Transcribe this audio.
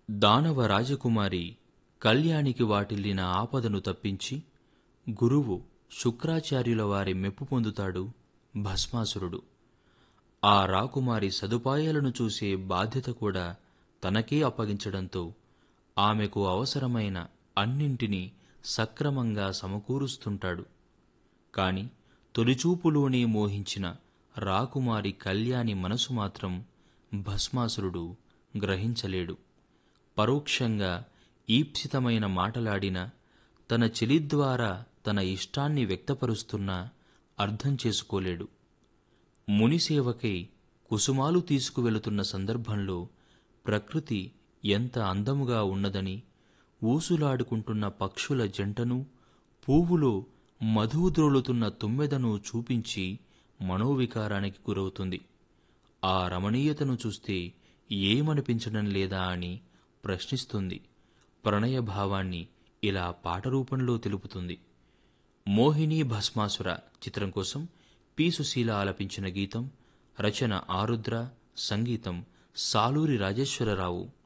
దానవ రాజకుమారి కళ్యాణికి వాటిల్లిన ఆపదను తప్పించి గురువు శుక్రాచార్యుల వారి మెప్పు పొందుతాడు భస్మాసురుడు ఆ రాకుమారి సదుపాయాలను చూసే బాధ్యత కూడా తనకే అప్పగించడంతో ఆమెకు అవసరమైన అన్నింటినీ సక్రమంగా సమకూరుస్తుంటాడు కాని తొలిచూపులోనే మోహించిన రాకుమారి కళ్యాణి మనసు మాత్రం భస్మాసురుడు గ్రహించలేడు పరోక్షంగా ఈప్సితమైన మాటలాడిన తన చెలి ద్వారా తన ఇష్టాన్ని వ్యక్తపరుస్తున్నా అర్థం చేసుకోలేడు మునిసేవకై కుసుమాలు తీసుకువెళుతున్న సందర్భంలో ప్రకృతి ఎంత అందముగా ఉన్నదని ఊసులాడుకుంటున్న పక్షుల జంటను పువ్వులో మధువు ద్రోలుతున్న తుమ్మెదను చూపించి మనోవికారానికి గురవుతుంది ఆ రమణీయతను చూస్తే ఏమనిపించడం లేదా అని ప్రశ్నిస్తుంది ప్రణయభావాన్ని ఇలా పాట రూపంలో తెలుపుతుంది మోహిని భస్మాసుర చిత్రం కోసం పి సుశీల ఆలపించిన గీతం రచన ఆరుద్ర సంగీతం సాలూరి రాజేశ్వరరావు